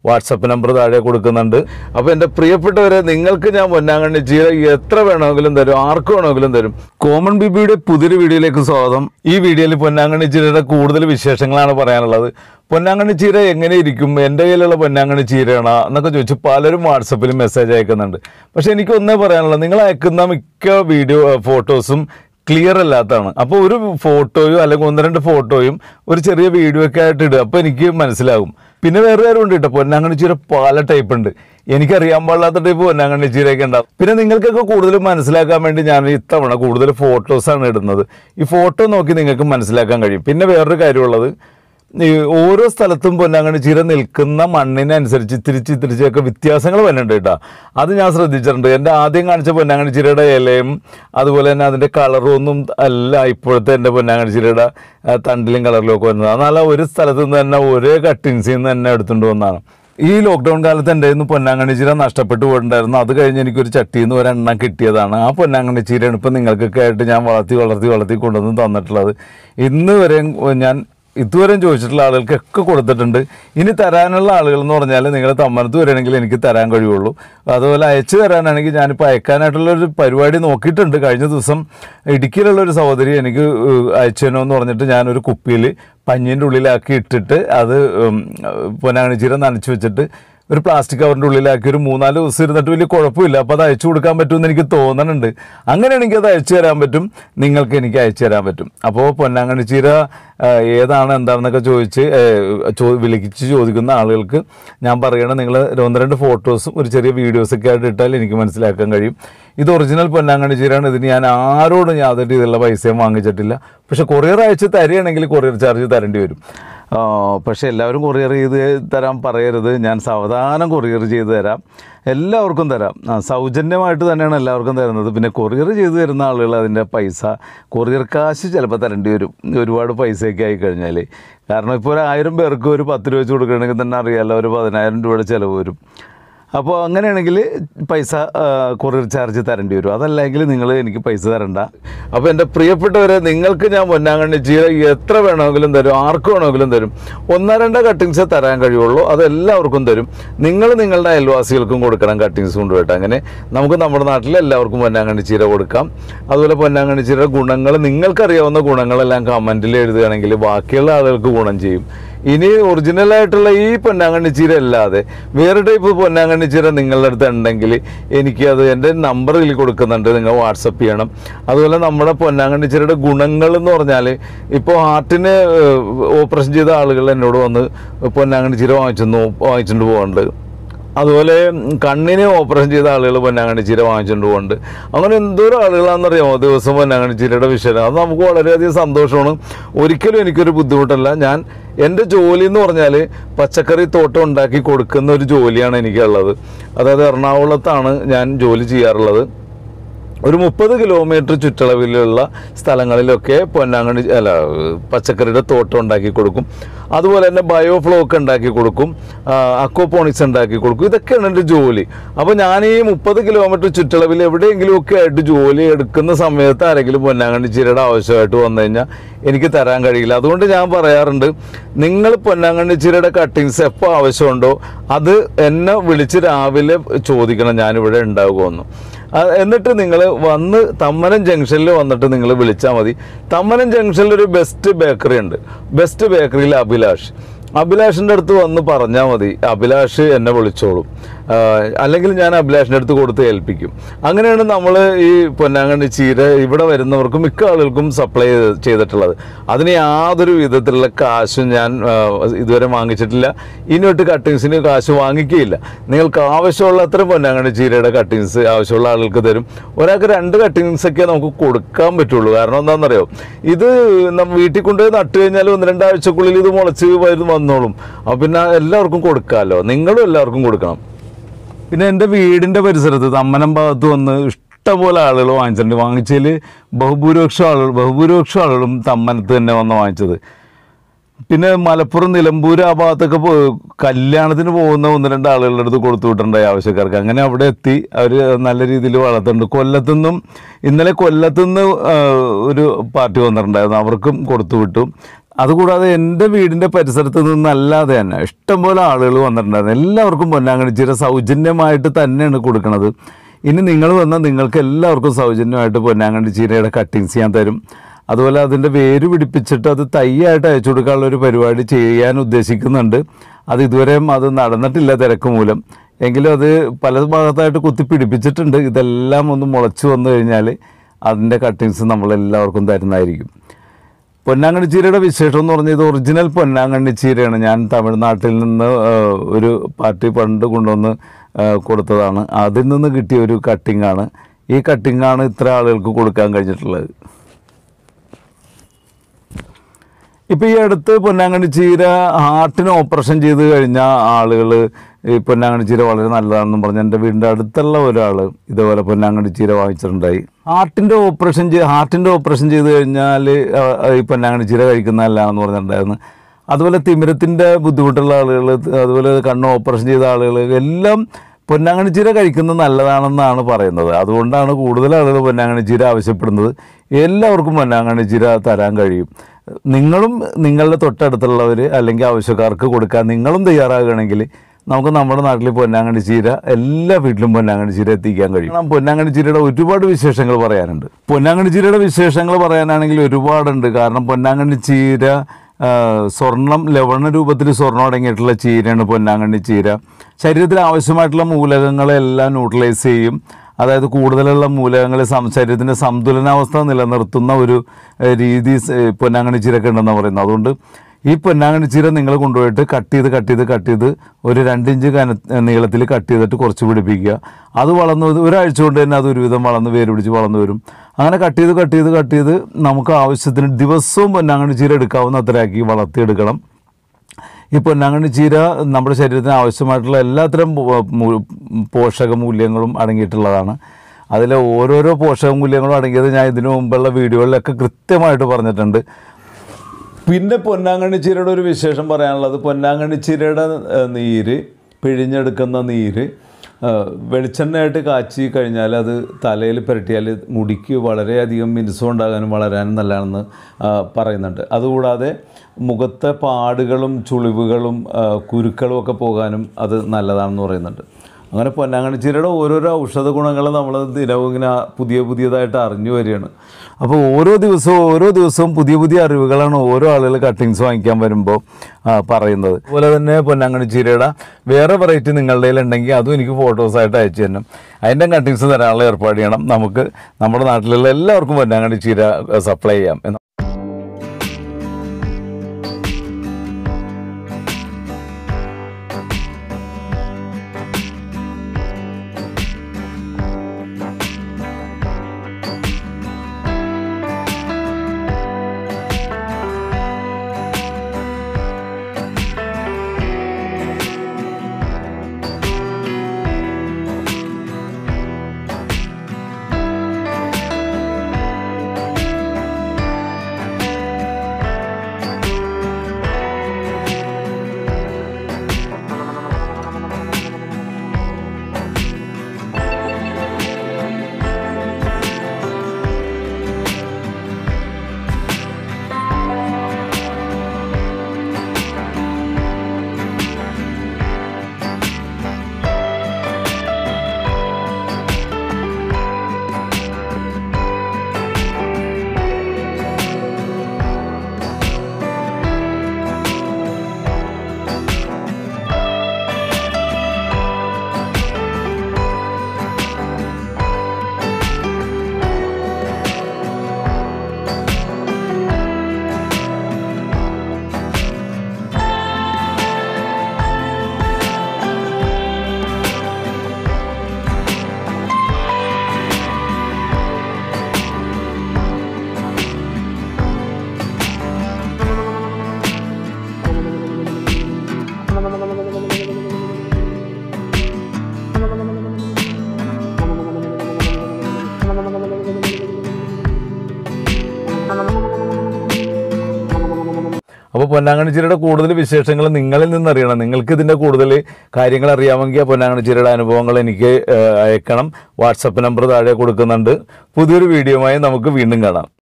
WhatsApp number താഴെ കൊടുക്കുന്നുണ്ട് അപ്പോൾ എൻ്റെ പ്രിയപ്പെട്ടവരെ നിങ്ങൾക്ക് ഞാൻ പൊന്നാങ്കണ്ണി ചീര എത്ര വേണമെങ്കിലും തരും ആർക്ക് വേണമെങ്കിലും തരും കോമൺ ബിബിയുടെ പുതിയൊരു വീഡിയോയിലേക്ക് സ്വാഗതം ഈ വീഡിയോയിൽ പൊന്നാങ്കണ്ണി ചീരയുടെ കൂടുതൽ വിശേഷങ്ങളാണ് പറയാനുള്ളത് പൊന്നാങ്കണ്ണി ചീര എങ്ങനെ ഇരിക്കും എൻ്റെ കയ്യിലുള്ള പൊന്നാങ്കണ്ണി ചീരയാണോ എന്നൊക്കെ ചോദിച്ച് പലരും വാട്സപ്പിൽ മെസ്സേജ് അയക്കുന്നുണ്ട് പക്ഷെ എനിക്ക് ഒന്നേ പറയാനുള്ളത് നിങ്ങൾ അയക്കുന്ന മിക്ക വീഡിയോ ഫോട്ടോസും ക്ലിയർ അല്ലാത്തതാണ് അപ്പോൾ ഒരു ഫോട്ടോയോ അല്ലെങ്കിൽ ഒന്ന് രണ്ട് ഫോട്ടോയും ഒരു ചെറിയ വീഡിയോ ഒക്കെ ആയിട്ട് ഇടുക അപ്പോൾ എനിക്ക് മനസ്സിലാകും പിന്നെ വേറെ കാര്യം ഉണ്ട് കേട്ടോ പൊന്നാങ്കണ്ണി ചീര പല ടൈപ്പ് ഉണ്ട് എനിക്കറിയാൻ പാടില്ലാത്ത ടൈപ്പ് പൊന്നാങ്കണ്ണി ചീരയൊക്കെ ഉണ്ടാവും പിന്നെ നിങ്ങൾക്കൊക്കെ കൂടുതൽ മനസ്സിലാക്കാൻ വേണ്ടി ഞാൻ ഇത്തവണ കൂടുതൽ ഫോട്ടോസാണ് ഇടുന്നത് ഈ ഫോട്ടോ നോക്കി നിങ്ങൾക്ക് മനസ്സിലാക്കാൻ കഴിയും പിന്നെ വേറൊരു കാര്യമുള്ളത് ഈ ഓരോ സ്ഥലത്തും പൊന്നാങ്കണ്ണി ചീര നിൽക്കുന്ന മണ്ണിനനുസരിച്ച് തിരിച്ച് തിരിച്ചൊക്കെ വ്യത്യാസങ്ങൾ വരുന്നുണ്ട് കേട്ടോ അത് ഞാൻ ശ്രദ്ധിച്ചിട്ടുണ്ട് എൻ്റെ ആദ്യം കാണിച്ച പൊന്നാങ്കണ്ണി ചീരയുടെ ഇലയും അതുപോലെ തന്നെ അതിൻ്റെ കളറും ഒന്നും അല്ല ഇപ്പോഴത്തെ എൻ്റെ പൊന്നാങ്കണ്ണി ചീരയുടെ ആ, തണ്ടിലും കളറിലും ഒക്കെ വരുന്നത് എന്നാൽ ഒരു സ്ഥലത്ത് നിന്ന് തന്നെ ഒരേ കട്ടിങ്സിൽ നിന്ന് തന്നെ എടുത്തുകൊണ്ട് വന്നതാണ് ഈ ലോക്ക്ഡൗൺ കാലത്ത് എൻ്റെ കയ്യിൽ നിന്ന് പൊന്നാങ്കണ്ണി ചീര നഷ്ടപ്പെട്ടു പോയിട്ടുണ്ടായിരുന്നു അത് കഴിഞ്ഞ് എനിക്കൊരു ചട്ടിയിൽ നിന്ന് ഒരെണ്ണം കിട്ടിയതാണ് ആ പൊന്നാങ്കണ്ണി ചീരയാണ് ഇപ്പം നിങ്ങൾക്കൊക്കെ ആയിട്ട് ഞാൻ വളർത്തി വളർത്തി വളർത്തി കൊണ്ടുവന്ന് തന്നിട്ടുള്ളത് ഇന്ന് വരെ ഞാൻ ഇതുവരെയും ചോദിച്ചിട്ടുള്ള ആളുകൾക്കൊക്കെ കൊടുത്തിട്ടുണ്ട് ഇനി തരാനുള്ള ആളുകൾ എന്ന് പറഞ്ഞാൽ നിങ്ങൾ തമ്മനത്ത് വരികയാണെങ്കിൽ എനിക്ക് തരാൻ കഴിയുള്ളൂ അതുപോലെ അയച്ചു തരാനാണെങ്കിൽ ഞാനിപ്പോൾ അയക്കാനായിട്ടുള്ള ഒരു പരിപാടി നോക്കിയിട്ടുണ്ട് കഴിഞ്ഞ ദിവസം ഇടുക്കിയിലുള്ള ഒരു സഹോദരി എനിക്ക് ഏഹ്, അയച്ചു തരുമെന്ന് പറഞ്ഞിട്ട് ഞാനൊരു കുപ്പിയിൽ പഞ്ഞിൻ്റെ ഉള്ളിലാക്കി ഇട്ടിട്ട് അത് ഉം, പൊന്നാണിച്ചീര നനച്ച് വെച്ചിട്ട് ഒരു പ്ലാസ്റ്റിക് കവറിൻ്റെ ഉള്ളിലാക്കി ഒരു മൂന്നാല് ദിവസം ഇരുന്നിട്ട് വലിയ കുഴപ്പമില്ല അപ്പോൾ അത് അയച്ചു കൊടുക്കാൻ പറ്റുമെന്ന് എനിക്ക് തോന്നുന്നുണ്ട് അങ്ങനെയാണെങ്കിൽ അത് അയച്ചു തരാൻ പറ്റും നിങ്ങൾക്ക് എനിക്ക് അയച്ചു തരാൻ പറ്റും അപ്പോൾ പൊന്നാങ്കണ്ണി ചീര ആ, ഏതാണ് എന്താണെന്നൊക്കെ ചോദിച്ച് ഏ, ചോ വിളിച്ച് ചോദിക്കുന്ന ആളുകൾക്ക് ഞാൻ പറയണം നിങ്ങൾ ഒന്ന് രണ്ട് ഫോട്ടോസും ഒരു ചെറിയ വീഡിയോസൊക്കെ ആയിട്ട് ഇട്ടാൽ എനിക്ക് മനസ്സിലാക്കാൻ കഴിയും ഇത് ഒറിജിനൽ പൊന്നാങ്കണ്ണി ചീരയാണ് ഇതിന് ഞാൻ ആരോടും യാതൊരു രീതിയിലുള്ള പൈസയും വാങ്ങിച്ചിട്ടില്ല പക്ഷെ കൊറിയർ അയച്ച് തരികയാണെങ്കിൽ കൊറിയർ ചാർജ് തരേണ്ടി വരും ആ, പക്ഷേ എല്ലാവരും കൊറിയർ ചെയ്ത് തരാൻ പറയരുത് ഞാൻ സാവധാനം കൊറിയർ ചെയ്ത് തരാം എല്ലാവർക്കും തരാം ആ, സൗജന്യമായിട്ട് തന്നെയാണ് എല്ലാവർക്കും തരുന്നത് പിന്നെ കൊറിയർ ചെയ്ത് തരുന്ന ആളുകൾ അതിൻ്റെ പൈസ കൊറിയർ കാശ് ചിലപ്പോൾ തരേണ്ടി വരും ഒരുപാട് പൈസയൊക്കെ ആയി കഴിഞ്ഞാൽ കാരണം ഇപ്പോൾ ഒരു ആയിരം പേർക്ക് ഒരു പത്ത് രൂപ വെച്ച് കൊടുക്കുകയാണെങ്കിൽ തന്നെ അറിയാമല്ലോ ഒരു പതിനായിരം രൂപയുടെ ചിലവ് വരും അപ്പോൾ അങ്ങനെയാണെങ്കിൽ പൈസ ആ, കൊറിയർ ചാർജ് തരേണ്ടി വരും അതല്ലെങ്കിൽ നിങ്ങൾ എനിക്ക് പൈസ തരണ്ട അപ്പോൾ എൻ്റെ പ്രിയപ്പെട്ടവരെ നിങ്ങൾക്ക് ഞാൻ പൊന്നാങ്കണ്ണി ചീര എത്ര വേണമെങ്കിലും തരും ആർക്ക് വേണമെങ്കിലും തരും ഒന്നോ രണ്ടോ കട്ടിങ്സേ തരാൻ കഴിയുള്ളൂ അത് എല്ലാവർക്കും തരും നിങ്ങൾ നിങ്ങളുടെ അയൽവാസികൾക്കും കൊടുക്കണം കട്ടിങ്സ് കൊണ്ടുപോയിട്ട് അങ്ങനെ നമുക്ക് നമ്മുടെ നാട്ടിൽ എല്ലാവർക്കും പൊന്നാങ്കണ്ണി ചീര കൊടുക്കാം അതുപോലെ പൊന്നാങ്കണ്ണി ചീരയുടെ ഗുണങ്ങൾ നിങ്ങൾക്കറിയാവുന്ന ഗുണങ്ങളെല്ലാം കമൻറ്റിൽ എഴുതുകയാണെങ്കിൽ ബാക്കിയുള്ള ആളുകൾക്ക് ഗുണം ചെയ്യും ഇനി ഒറിജിനൽ ആയിട്ടുള്ള ഈ പൊന്നാങ്കണ്ണി ചീര അല്ലാതെ വേറെ ടൈപ്പ് പൊന്നാങ്കണ്ണി ചീര നിങ്ങളുടെ അടുത്ത് ഉണ്ടെങ്കിൽ എനിക്ക് അത് എൻ്റെ നമ്പറിൽ കൊടുക്കുന്നുണ്ട് നിങ്ങൾ വാട്സപ്പ് ചെയ്യണം അതുപോലെ നമ്മുടെ പൊന്നാങ്കണ്ണി ചീരയുടെ ഗുണങ്ങൾ എന്ന് പറഞ്ഞാൽ ഇപ്പോൾ ഹാർട്ടിന് ഓപ്പറേഷൻ ചെയ്ത ആളുകൾ എന്നോട് വന്ന് പൊന്നാങ്കണ്ണി ചീര വാങ്ങിച്ചു വാങ്ങിച്ചുകൊണ്ട് പോകുന്നുണ്ട് അതുപോലെ കണ്ണിന് ഓപ്പറേഷൻ ചെയ്ത ആളുകൾ പൊന്നാങ്കണ്ണി ചീര വാങ്ങിച്ചുകൊണ്ട് പോകുന്നുണ്ട് അങ്ങനെ എന്തോരം ആളുകളാണെന്നറിയാമോ ദിവസം പൊന്നാങ്കണ്ണി ചീരയുടെ വിഷയം അത് നമുക്ക് വളരെയധികം സന്തോഷമാണ് ഒരിക്കലും എനിക്കൊരു ബുദ്ധിമുട്ടല്ല ഞാൻ എൻ്റെ ജോലി എന്ന് പറഞ്ഞാൽ പച്ചക്കറി തോട്ടം ഉണ്ടാക്കി കൊടുക്കുന്ന ഒരു ജോലിയാണ് എനിക്കുള്ളത് അതായത് എറണാകുളത്താണ് ഞാൻ ജോലി ചെയ്യാറുള്ളത് ഒരു മുപ്പത് കിലോമീറ്റർ ചുറ്റളവിലുള്ള സ്ഥലങ്ങളിലൊക്കെ പൊന്നാങ്കണ്ണി അല്ല പച്ചക്കറിയുടെ തോട്ടം ഉണ്ടാക്കി കൊടുക്കും അതുപോലെ തന്നെ ബയോഫ്ലോക്ക് ഉണ്ടാക്കി കൊടുക്കും അക്വപോണിക്സ് ഉണ്ടാക്കി കൊടുക്കും ഇതൊക്കെയാണ് എൻ്റെ ജോലി അപ്പോൾ ഞാൻ ഈ മുപ്പത് കിലോമീറ്റർ ചുറ്റളവിൽ എവിടെയെങ്കിലുമൊക്കെ ആയിട്ട് ജോലി എടുക്കുന്ന സമയത്ത് ആരെങ്കിലും പൊന്നാങ്കണ്ണി ചീരയുടെ ആവശ്യമായിട്ട് വന്നു കഴിഞ്ഞാൽ എനിക്ക് തരാൻ കഴിയില്ല അതുകൊണ്ട് ഞാൻ പറയാറുണ്ട് നിങ്ങൾ പൊന്നാങ്കണ്ണി ചീരയുടെ കട്ടിങ്സ് എപ്പോൾ ആവശ്യമുണ്ടോ അത് എന്നെ വിളിച്ച് രാവിലെ ചോദിക്കണം ഞാനിവിടെ ഉണ്ടാകുമെന്ന് ആ, എന്നിട്ട് നിങ്ങൾ വന്ന് തമ്മനം ജംഗ്ഷനിൽ വന്നിട്ട് നിങ്ങൾ വിളിച്ചാൽ മതി തമ്മനം ജംഗ്ഷനിൽ ഒരു ബെസ്റ്റ് ബേക്കറി ഉണ്ട് ബെസ്റ്റ് ബേക്കറിയിൽ അഭിലാഷ് അഭിലാഷിൻ്റെ അടുത്ത് വന്ന് പറഞ്ഞാൽ മതി അഭിലാഷ് എന്നെ വിളിച്ചോളും ആ, അല്ലെങ്കിൽ ഞാൻ അഭിലാഷിൻ്റെ അടുത്ത് കൊടുത്ത് ഏൽപ്പിക്കും അങ്ങനെയാണ് നമ്മൾ ഈ പൊന്നാങ്കണ്ണി ചീര ഇവിടെ വരുന്നവർക്കും മിക്ക ആളുകൾക്കും സപ്ലൈ ചെയ്തിട്ടുള്ളത് അതിന് യാതൊരു വിധത്തിലുള്ള കാശും ഞാൻ ആ, ഇതുവരെ വാങ്ങിച്ചിട്ടില്ല ഇനിയൊട്ട് കട്ടിങ്സിന് കാശ് വാങ്ങിക്കുകയില്ല നിങ്ങൾക്ക് ആവശ്യമുള്ള അത്ര പൊന്നാങ്കണ്ണി ചീരയുടെ കട്ടിങ്സ് ആവശ്യമുള്ള ആളുകൾക്ക് തരും ഒരാൾക്ക് രണ്ട് കട്ടിങ്സ് ഒക്കെ നമുക്ക് കൊടുക്കാൻ പറ്റുള്ളൂ കാരണം എന്താണെന്നറിയോ ഇത് നമ്മ വീട്ടിൽ കൊണ്ടുപോയി നട്ട് കഴിഞ്ഞാൽ ഒന്ന് രണ്ടാഴ്ചക്കുള്ളിൽ ഇത് മുളച്ച് വരുന്ന വന്നോളും അപ്പോൾ പിന്നെ എല്ലാവർക്കും കൊടുക്കാമല്ലോ നിങ്ങളും എല്ലാവർക്കും കൊടുക്കണം പിന്നെ എൻ്റെ വീടിൻ്റെ പരിസരത്ത് തമ്മനം ഭാഗത്ത് വന്ന് ഇഷ്ടംപോലെ ആളുകൾ വാങ്ങിച്ചിട്ടുണ്ട് വാങ്ങിച്ചതിൽ ബഹുഭൂരിപക്ഷം ആളുകൾ ബഹുഭൂരിപക്ഷം ആളുകളും തമ്മനത്ത് തന്നെ വന്ന് വാങ്ങിച്ചത് പിന്നെ മലപ്പുറം നിലമ്പൂർ ആ ഭാഗത്തൊക്കെ പോ കല്യാണത്തിന് പോകുന്ന ഒന്ന് രണ്ട് ആളുകളുടെ അടുത്ത് കൊടുത്തു വിട്ടിട്ടുണ്ടായി ആവശ്യക്കാർക്ക് അങ്ങനെ അവിടെ എത്തി അവർ നല്ല രീതിയിൽ വളർത്തുന്നുണ്ട് കൊല്ലത്തുനിന്നും ഇന്നലെ കൊല്ലത്തുനിന്ന് ആ, ഒരു പാർട്ടി വന്നിട്ടുണ്ടായിരുന്നു അവർക്കും കൊടുത്തു വിട്ടു അതുകൂടാതെ എൻ്റെ വീടിൻ്റെ പരിസരത്ത് നിന്നല്ലാതെ തന്നെ ഇഷ്ടംപോലെ ആളുകൾ വന്നിട്ടുണ്ടായിരുന്നു എല്ലാവർക്കും പൊന്നാങ്കണ്ണി ചീര സൗജന്യമായിട്ട് തന്നെയാണ് കൊടുക്കുന്നത് ഇനി നിങ്ങൾ വന്നാൽ നിങ്ങൾക്ക് എല്ലാവർക്കും സൗജന്യമായിട്ട് പൊന്നാങ്കണ്ണി ചീരയുടെ കട്ടിങ്സ് ഞാൻ തരും അതുപോലെ അതിൻ്റെ വേര് പിടിപ്പിച്ചിട്ട് അത് തൈയായിട്ട് അയച്ചു കൊടുക്കാനുള്ള ഒരു പരിപാടി ചെയ്യാൻ ഉദ്ദേശിക്കുന്നുണ്ട് അത് ഇതുവരെയും അത് നടന്നിട്ടില്ല തിരക്ക് മൂലം എങ്കിലും അത് പല ഭാഗത്തായിട്ട് കുത്തി പിടിപ്പിച്ചിട്ടുണ്ട് ഇതെല്ലാം ഒന്ന് മുളച്ച് വന്നു കഴിഞ്ഞാൽ അതിൻ്റെ കട്ടിങ്സ് നമ്മളെല്ലാവർക്കും തരുന്നതായിരിക്കും പൊന്നാങ്കണ്ണി ചീരയുടെ വിശേഷം എന്ന് പറഞ്ഞാൽ ഇത് ഒറിജിനൽ പൊന്നാങ്കണ്ണി ചീരയാണ് ഞാൻ തമിഴ്നാട്ടിൽ നിന്ന് ആ, ഒരു പാർട്ടി പണ്ട് കൊണ്ടുവന്ന് ആ, കൊടുത്തതാണ് അതിൽ നിന്ന് കിട്ടിയ ഒരു കട്ടിങ്ങാണ് ഈ കട്ടിങ്ങാണ് ഇത്ര ആളുകൾക്ക് കൊടുക്കാൻ കഴിഞ്ഞിട്ടുള്ളത് ഇപ്പോൾ ഈ അടുത്ത് പൊന്നാങ്കണ്ണി ചീര ഹാർട്ടിന് ഓപ്പറേഷൻ ചെയ്ത് കഴിഞ്ഞ ആളുകൾ ഈ പൊന്നാങ്കണ്ണി ചീര വളരെ നല്ലതാണെന്നും പറഞ്ഞ് എൻ്റെ വീടിൻ്റെ അടുത്തുള്ള ഒരാൾ ഇതേപോലെ പൊന്നാങ്കണ്ണി ചീര വാങ്ങിച്ചിട്ടുണ്ടായി ഹാർട്ടിൻ്റെ ഓപ്പറേഷൻ ചെയ്ത് ഹാർട്ടിൻ്റെ ഓപ്പറേഷൻ ചെയ്ത് കഴിഞ്ഞാൽ ഈ പൊന്നാങ്കണ്ണി ചീര കഴിക്കുന്നതല്ലാന്ന് പറഞ്ഞിട്ടുണ്ടായിരുന്നു അതുപോലെ തിമിരത്തിൻ്റെ ബുദ്ധിമുട്ടുള്ള ആളുകൾ അതുപോലെ കണ്ണ് ഓപ്പറേഷൻ ചെയ്ത ആളുകൾ എല്ലാം പൊന്നാങ്കണ്ണി ചീര കഴിക്കുന്നത് നല്ലതാണെന്നാണ് പറയുന്നത് അതുകൊണ്ടാണ് കൂടുതൽ ആളുകൾ പൊന്നാങ്കണ്ണി ചീര ആവശ്യപ്പെടുന്നത് എല്ലാവർക്കും പൊന്നാങ്കണ്ണി ചീര തരാൻ കഴിയും നിങ്ങളും നിങ്ങളുടെ തൊട്ടടുത്തുള്ളവർ അല്ലെങ്കിൽ ആവശ്യക്കാർക്ക് കൊടുക്കാൻ നിങ്ങളും തയ്യാറാകുകയാണെങ്കിൽ നമുക്ക് നമ്മുടെ നാട്ടിൽ പൊന്നാങ്കണ്ണി ചീര എല്ലാ വീട്ടിലും പൊന്നാങ്കണ്ണി ചീര എത്തിക്കാൻ കഴിയും കാരണം പൊന്നാങ്കണ്ണി ചീരയുടെ ഒരുപാട് വിശേഷങ്ങൾ പറയാനുണ്ട് പൊന്നാങ്കണ്ണി ചീരയുടെ വിശേഷങ്ങൾ പറയാനാണെങ്കിൽ ഒരുപാടുണ്ട് കാരണം പൊന്നാങ്കണ്ണി ചീര ആ, സ്വർണം ലവണ രൂപത്തിൽ സ്വർണം അടങ്ങിയിട്ടുള്ള ചീരയാണ് പൊന്നാങ്കണ്ണി ചീര ശരീരത്തിൽ ആവശ്യമായിട്ടുള്ള മൂലകങ്ങളെല്ലാം ന്യൂട്രലൈസ് ചെയ്യും അതായത് കൂടുതലുള്ള മൂലകങ്ങൾ സം ശരീരത്തിൻ്റെ സന്തുലനാവസ്ഥ നിലനിർത്തുന്ന ഒരു ഏഹ്, രീതി സ്- പൊന്നാങ്കണ്ണി ചീരൊക്കെ ഉണ്ടെന്ന് പറയുന്നത് അതുകൊണ്ട് ഈ പൊന്നാങ്കണ്ണി ചീര നിങ്ങൾ കൊണ്ടുപോയിട്ട് കട്ട് ചെയ്ത് കട്ട് ചെയ്ത് കട്ട് ചെയ്ത് ഒരു രണ്ടിഞ്ച് കന നീളത്തിൽ കട്ട് ചെയ്തിട്ട് കുറച്ച് പിടിപ്പിക്കുക അത് വളർന്ന് വന്ന് ഒരാഴ്ച കൊണ്ട് തന്നെ അത് ഒരുവിധം വളർന്ന് വേര് പിടിച്ച് വളർന്നു വരും അങ്ങനെ കട്ട് ചെയ്ത് കട്ട് ചെയ്ത് കട്ട് ചെയ്ത് നമുക്ക് ആവശ്യത്തിന് ദിവസവും പൊന്നാങ്കണ്ണി ചീര എടുക്കാവുന്ന അത്രയാക്കി വളർത്തിയെടുക്കണം ഈ പൊന്നാങ്കണ്ണി ചീര നമ്മുടെ ശരീരത്തിന് ആവശ്യമായിട്ടുള്ള എല്ലാത്തരം പോ- മൂ- പോഷക മൂല്യങ്ങളും അടങ്ങിയിട്ടുള്ളതാണ് അതിൽ ഓരോരോ പോഷക മൂല്യങ്ങളും അടങ്ങിയത് ഞാൻ ഇതിനു മുമ്പുള്ള വീഡിയോകളിലൊക്കെ കൃത്യമായിട്ട് പറഞ്ഞിട്ടുണ്ട് പിന്നെ പൊന്നാങ്കണ്ണി ചീരയുടെ ഒരു വിശേഷം പറയാനുള്ളത് പൊന്നാങ്കണ്ണി ചീരയുടെ ഏഹ്, നീര് പിഴിഞ്ഞെടുക്കുന്ന നീര് ഏഹ്, വെളിച്ചെണ്ണയായിട്ട് കാച്ചി കഴിഞ്ഞാൽ അത് തലയിൽ പുരട്ടിയാൽ മുടിക്ക് വളരെയധികം മിനുസം ഉണ്ടാകാനും വളരാനും നല്ലതാണെന്ന് ആ, പറയുന്നുണ്ട് അതുകൂടാതെ മുഖത്തെ പാടുകളും ചുളിവുകളും ആ, കുരുക്കളും ഒക്കെ പോകാനും അത് നല്ലതാണെന്ന് പറയുന്നുണ്ട് അങ്ങനെ പൊന്നാങ്കണ്ണി ചീരയുടെ ഓരോരോ ഔഷധ ഗുണങ്ങൾ നമ്മൾ ദിനവും ഇങ്ങനെ പുതിയ പുതിയതായിട്ട് അറിഞ്ഞു വരികയാണ് അപ്പോൾ ഓരോ ദിവസവും ഓരോ ദിവസവും പുതിയ പുതിയ അറിവുകളാണ് ഓരോ ആളുകൾ കട്ടിങ്സ് വാങ്ങിക്കാൻ വരുമ്പോൾ ആ, പറയുന്നത് അതുപോലെ തന്നെ പൊന്നാങ്കണ്ണി ചീരയുടെ വേറെ വെറൈറ്റി നിങ്ങളുടെ ഉണ്ടെങ്കിൽ അതും എനിക്ക് ഫോട്ടോസായിട്ട് അയച്ചു തരണം അതിൻ്റെ കട്ടിങ്സ് തരാനുള്ള ഏർപ്പാട് ചെയ്യണം നമുക്ക് നമ്മുടെ നാട്ടിലുള്ള എല്ലാവർക്കും പൊന്നാങ്കണ്ണി ചീര സപ്ലൈ ചെയ്യാം എന്ന് അപ്പോൾ പൊന്നാങ്കണിച്ചിരയുടെ കൂടുതൽ വിശേഷങ്ങൾ നിങ്ങളിൽ നിന്ന് അറിയണം നിങ്ങൾക്ക് ഇതിൻ്റെ കൂടുതൽ കാര്യങ്ങൾ അറിയാമെങ്കിൽ ആ പൊന്നാങ്കണിച്ചിരയുടെ അനുഭവങ്ങൾ എനിക്ക് ഏഹ്, അയക്കണം വാട്സപ്പ് നമ്പർ താഴെ കൊടുക്കുന്നുണ്ട് പുതിയൊരു വീഡിയോയുമായി നമുക്ക് വീണ്ടും കാണാം